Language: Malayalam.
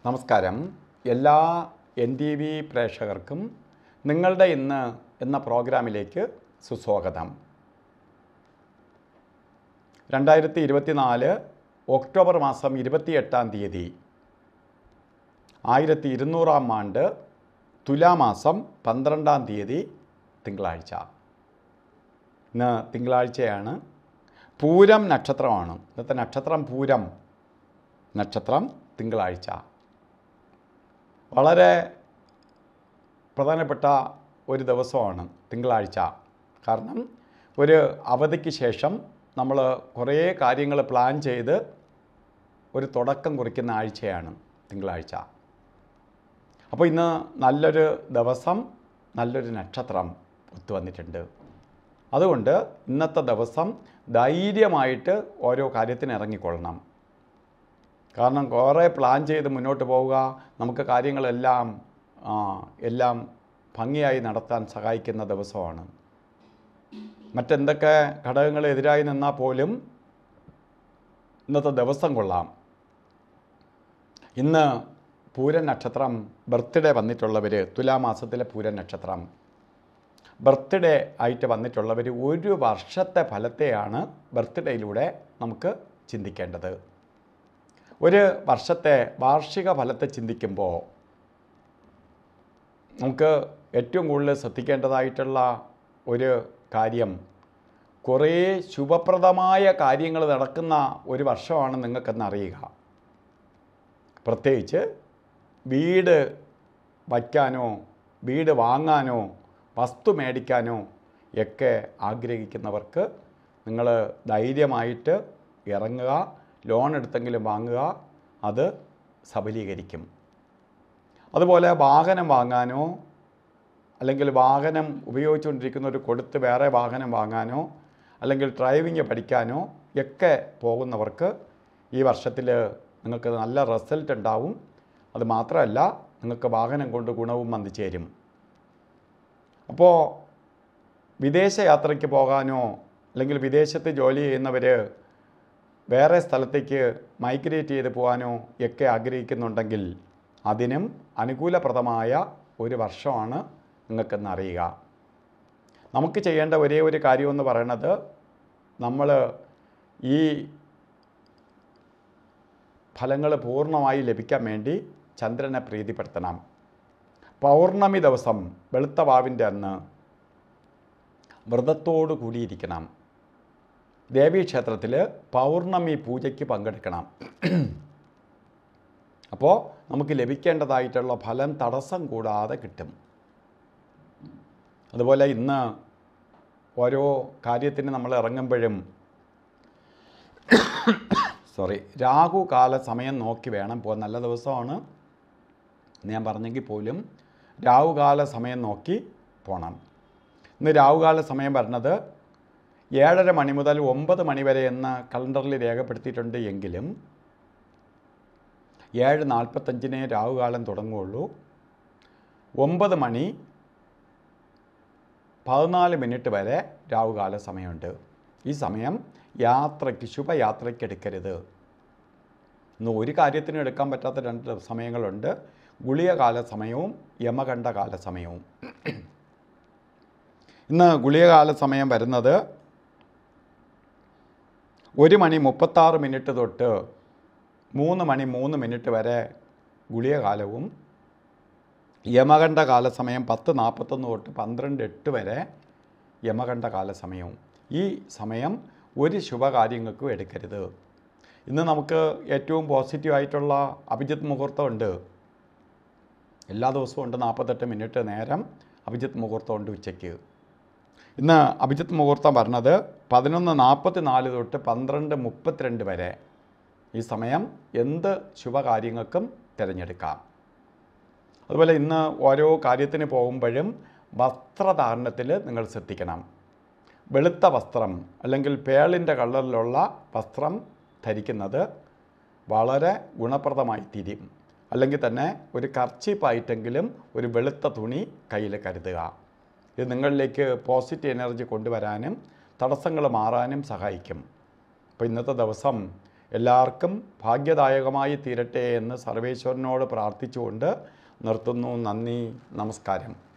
നമസ്കാരം എല്ലാ എൻ ടി വി പ്രേക്ഷകർക്കും നിങ്ങളുടെ ഇന്ന് എന്ന പ്രോഗ്രാമിലേക്ക് സുസ്വാഗതം രണ്ടായിരത്തി ഇരുപത്തിനാല് ഒക്ടോബർ മാസം ഇരുപത്തിയെട്ടാം തീയതി ആയിരത്തി ഇരുന്നൂറാം ആണ്ട് തുലാമാസം പന്ത്രണ്ടാം തീയതി തിങ്കളാഴ്ച ഇന്ന് തിങ്കളാഴ്ചയാണ് പൂരം നക്ഷത്രമാണ് ഇന്നത്തെ നക്ഷത്രം പൂരം നക്ഷത്രം തിങ്കളാഴ്ച വളരെ പ്രധാനപ്പെട്ട ഒരു ദിവസമാണ് തിങ്കളാഴ്ച കാരണം ഒരു അവധിക്ക് ശേഷം നമ്മൾ കുറേ കാര്യങ്ങൾ പ്ലാൻ ചെയ്ത് ഒരു തുടക്കം കുറിക്കുന്ന ആഴ്ചയാണ് തിങ്കളാഴ്ച അപ്പോൾ ഇന്ന് നല്ലൊരു ദിവസം നല്ലൊരു നക്ഷത്രം ഒത്തുവന്നിട്ടുണ്ട് അതുകൊണ്ട് ഇന്നത്തെ ദിവസം ധൈര്യമായിട്ട് ഓരോ കാര്യത്തിന് ഇറങ്ങിക്കൊള്ളണം കാരണം കുറേ പ്ലാൻ ചെയ്ത് മുന്നോട്ട് പോവുക നമുക്ക് കാര്യങ്ങളെല്ലാം ആ, എല്ലാം ഭംഗിയായി നടത്താൻ സഹായിക്കുന്ന ദിവസമാണ് മറ്റെന്തൊക്കെ ഘടകങ്ങൾ എതിരായി നിന്നാൽ പോലും ഇന്നത്തെ ദിവസം കൊള്ളാം ഇന്ന് പൂരൻ നക്ഷത്രം ബർത്ത്ഡേ വന്നിട്ടുള്ളവർ തുലാമാസത്തിലെ പൂരൻ നക്ഷത്രം ബർത്ത്ഡേ ആയിട്ട് വന്നിട്ടുള്ളവർ ഒരു വർഷത്തെ ഫലത്തെയാണ് ബർത്ത്ഡേയിലൂടെ നമുക്ക് ചിന്തിക്കേണ്ടത് ഒരു വർഷത്തെ വാർഷിക ഫലത്തെ ചിന്തിക്കുമ്പോൾ നമുക്ക് ഏറ്റവും കൂടുതൽ ശ്രദ്ധിക്കേണ്ടതായിട്ടുള്ള ഒരു കാര്യം കുറേ ശുഭപ്രദമായ കാര്യങ്ങൾ നടക്കുന്ന ഒരു വർഷമാണ് നിങ്ങൾക്കെന്ന് അറിയുക പ്രത്യേകിച്ച് വീട് വയ്ക്കാനോ വീട് വാങ്ങാനോ വസ്തു മേടിക്കാനോ ഒക്കെ ആഗ്രഹിക്കുന്നവർക്ക് നിങ്ങൾ ധൈര്യമായിട്ട് ഇറങ്ങുക ലോൺ എടുത്തെങ്കിലും വാങ്ങുക അത് സബലീകരിക്കും അതുപോലെ വാഹനം വാങ്ങാനോ അല്ലെങ്കിൽ വാഹനം ഉപയോഗിച്ചുകൊണ്ടിരിക്കുന്നവർ കൊടുത്ത് വേറെ വാഹനം വാങ്ങാനോ അല്ലെങ്കിൽ ഡ്രൈവിംഗ് പഠിക്കാനോ ഒക്കെ പോകുന്നവർക്ക് ഈ വർഷത്തിൽ നിങ്ങൾക്ക് നല്ല റിസൾട്ട് ഉണ്ടാവും അത് മാത്രമല്ല നിങ്ങൾക്ക് വാഹനം കൊണ്ട് ഗുണവും വന്നു ചേരും അപ്പോൾ വിദേശ യാത്രയ്ക്ക് പോകാനോ അല്ലെങ്കിൽ വിദേശത്ത് ജോലി ചെയ്യുന്നവർ വേറെ സ്ഥലത്തേക്ക് മൈഗ്രേറ്റ് ചെയ്ത് പോകാനോ ഒക്കെ ആഗ്രഹിക്കുന്നുണ്ടെങ്കിൽ അതിനും അനുകൂലപ്രദമായ ഒരു വർഷമാണ് നിങ്ങൾക്കെന്ന് അറിയുക നമുക്ക് ചെയ്യേണ്ട ഒരേ ഒരു കാര്യമെന്ന് പറയണത് നമ്മൾ ഈ ഫലങ്ങൾ പൂർണ്ണമായി ലഭിക്കാൻ വേണ്ടി ചന്ദ്രനെ പ്രീതിപ്പെടുത്തണം പൗർണമി ദിവസം വെളുത്ത വാവിൻ്റെ അന്ന് വ്രതത്തോടു കൂടിയിരിക്കണം ദേവീക്ഷേത്രത്തിൽ പൗർണമി പൂജയ്ക്ക് പങ്കെടുക്കണം അപ്പോൾ നമുക്ക് ലഭിക്കേണ്ടതായിട്ടുള്ള ഫലം തടസ്സം കൂടാതെ കിട്ടും അതുപോലെ ഇന്ന് ഓരോ കാര്യത്തിന് നമ്മൾ ഇറങ്ങുമ്പോഴും സോറി രാഹുകാല സമയം നോക്കി വേണം പോകാൻ നല്ല ദിവസമാണ് എന്ന് ഞാൻ പറഞ്ഞെങ്കിൽ പോലും രാഹുകാല സമയം നോക്കി പോകണം ഇന്ന് രാഹുകാല സമയം പറഞ്ഞത് ഏഴര മണി മുതൽ ഒമ്പത് മണി വരെ എന്ന് കലണ്ടറിൽ രേഖപ്പെടുത്തിയിട്ടുണ്ട് എങ്കിലും ഏഴ് നാൽപ്പത്തഞ്ചിനേ രാഹുകാലം തുടങ്ങുകയുള്ളൂ ഒമ്പത് മണി പതിനാല് മിനിറ്റ് വരെ രാഹുകാല സമയമുണ്ട് ഈ സമയം യാത്രയ്ക്ക് ശുഭയാത്രയ്ക്ക് എടുക്കരുത് ഇന്ന് ഒരു കാര്യത്തിനും എടുക്കാൻ പറ്റാത്ത രണ്ട് സമയങ്ങളുണ്ട് ഗുളികകാല സമയവും യമകണ്ഠകാല സമയവും ഇന്ന് ഗുളികകാല സമയം വരുന്നത് ഒരു മണി മുപ്പത്താറ് മിനിറ്റ് തൊട്ട് മൂന്ന് മണി മൂന്ന് മിനിറ്റ് വരെ ഗുളികകാലവും യമകണ്ഠ കാലസമയം പത്ത് നാൽപ്പത്തൊന്ന് തൊട്ട് പന്ത്രണ്ട് എട്ട് വരെ യമകണ്ഠ കാലസമയവും ഈ സമയം ഒരു ശുഭകാര്യങ്ങൾക്കും എടുക്കരുത് ഇന്ന് നമുക്ക് ഏറ്റവും പോസിറ്റീവ് ആയിട്ടുള്ള അഭിജിത്ത് മുഹൂർത്തമുണ്ട് എല്ലാ ദിവസവും ഉണ്ട് നാൽപ്പത്തെട്ട് മിനിറ്റ് നേരം അഭിജിത്ത് മുഹൂർത്തമുണ്ട് ഉച്ചയ്ക്ക് ഇന്ന് അഭിജിത്ത് മുഹൂർത്തം പറഞ്ഞത് പതിനൊന്ന് നാൽപ്പത്തി നാല് തൊട്ട് പന്ത്രണ്ട് മുപ്പത്തിരണ്ട് വരെ ഈ സമയം എന്ത് ശുഭകാര്യങ്ങൾക്കും തിരഞ്ഞെടുക്കാം അതുപോലെ ഇന്ന് ഓരോ കാര്യത്തിന് പോകുമ്പോഴും വസ്ത്രധാരണത്തിൽ നിങ്ങൾ ശ്രദ്ധിക്കണം വെളുത്ത വസ്ത്രം അല്ലെങ്കിൽ പേളിൻ്റെ കളറിലുള്ള വസ്ത്രം ധരിക്കുന്നത് വളരെ ഗുണപ്രദമായി തീരും അല്ലെങ്കിൽ തന്നെ ഒരു കർച്ചീപ്പായിട്ടെങ്കിലും ഒരു വെളുത്ത തുണി കയ്യിൽ കരുതുക ഇത് നിങ്ങളിലേക്ക് പോസിറ്റീവ് എനർജി കൊണ്ടുവരാനും തടസ്സങ്ങൾ മാറാനും സഹായിക്കും അപ്പോൾ ഇന്നത്തെ ദിവസം എല്ലാവർക്കും ഭാഗ്യദായകമായി തീരട്ടെ എന്ന് സർവേശ്വരനോട് പ്രാർത്ഥിച്ചുകൊണ്ട് നിർത്തുന്നു നന്ദി നമസ്കാരം